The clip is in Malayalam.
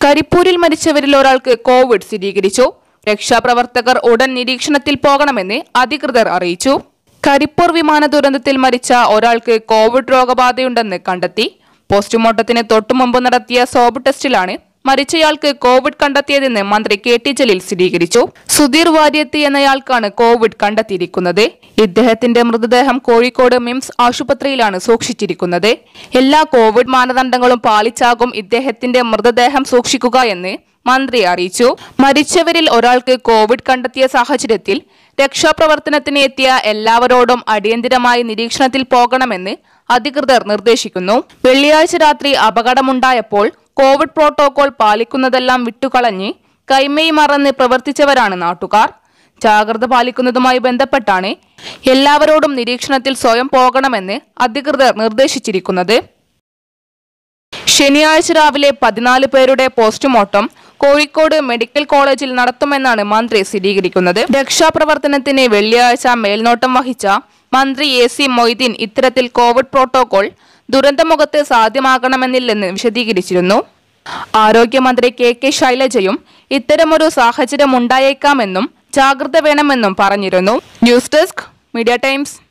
കരിപ്പൂരിൽ മരിച്ചവരിൽ ഒരാൾക്ക് കോവിഡ് സ്ഥിരീകരിച്ചു രക്ഷാപ്രവർത്തകർ ഉടൻ നിരീക്ഷണത്തിൽ പോകണമെന്ന് അധികൃതർ അറിയിച്ചു കരിപ്പൂർ വിമാന ദുരന്തത്തിൽ മരിച്ച ഒരാൾക്ക് കോവിഡ് രോഗബാധയുണ്ടെന്ന് കണ്ടെത്തി പോസ്റ്റ്മോർട്ടത്തിന് തൊട്ടുമുമ്പ് നടത്തിയ സോബ് ടെസ്റ്റിലാണ് മരിച്ചയാൾക്ക് കോവിഡ് കണ്ടെത്തിയതെന്ന് മന്ത്രി കെ ടി ജലീൽ സ്ഥിരീകരിച്ചു സുധീർ വാര്യത്തി എന്നയാൾക്കാണ് കോവിഡ് കണ്ടെത്തിയിരിക്കുന്നത് ഇദ്ദേഹത്തിന്റെ മൃതദേഹം കോഴിക്കോട് മിംസ് ആശുപത്രിയിലാണ് സൂക്ഷിച്ചിരിക്കുന്നത് എല്ലാ കോവിഡ് മാനദണ്ഡങ്ങളും പാലിച്ചാകും ഇദ്ദേഹത്തിന്റെ മൃതദേഹം സൂക്ഷിക്കുക എന്ന് മന്ത്രി അറിയിച്ചു മരിച്ചവരിൽ ഒരാൾക്ക് കോവിഡ് കണ്ടെത്തിയ സാഹചര്യത്തിൽ രക്ഷാപ്രവർത്തനത്തിന് എത്തിയ എല്ലാവരോടും അടിയന്തിരമായി നിരീക്ഷണത്തിൽ പോകണമെന്ന് അധികൃതർ നിർദ്ദേശിക്കുന്നു വെള്ളിയാഴ്ച രാത്രി അപകടമുണ്ടായപ്പോൾ കോവിഡ് പ്രോട്ടോകോൾ പാലിക്കുന്നതെല്ലാം വിട്ടുകളഞ്ഞ് കൈമേയ് മറന്ന് പ്രവർത്തിച്ചവരാണ് നാട്ടുകാർ ജാഗ്രത പാലിക്കുന്നതുമായി ബന്ധപ്പെട്ടാണ് എല്ലാവരോടും നിരീക്ഷണത്തിൽ സ്വയം പോകണമെന്ന് അധികൃതർ നിർദ്ദേശിച്ചിരിക്കുന്നത് ശനിയാഴ്ച രാവിലെ പതിനാല് പേരുടെ പോസ്റ്റ്മോർട്ടം കോഴിക്കോട് മെഡിക്കൽ കോളേജിൽ നടത്തുമെന്നാണ് മന്ത്രി സ്ഥിരീകരിക്കുന്നത് രക്ഷാപ്രവർത്തനത്തിന് വെള്ളിയാഴ്ച മേൽനോട്ടം വഹിച്ച മന്ത്രി എ സി മൊയ്തീൻ ഇത്തരത്തിൽ കോവിഡ് പ്രോട്ടോകോൾ ദുരന്തമുഖത്ത് സാധ്യമാകണമെന്നില്ലെന്ന് വിശദീകരിച്ചിരുന്നു ആരോഗ്യമന്ത്രി കെ കെ ശൈലജയും ഇത്തരമൊരു സാഹചര്യം ഉണ്ടായേക്കാമെന്നും ജാഗ്രത വേണമെന്നും പറഞ്ഞിരുന്നു ന്യൂസ് ഡെസ്ക് മീഡിയ ടൈംസ്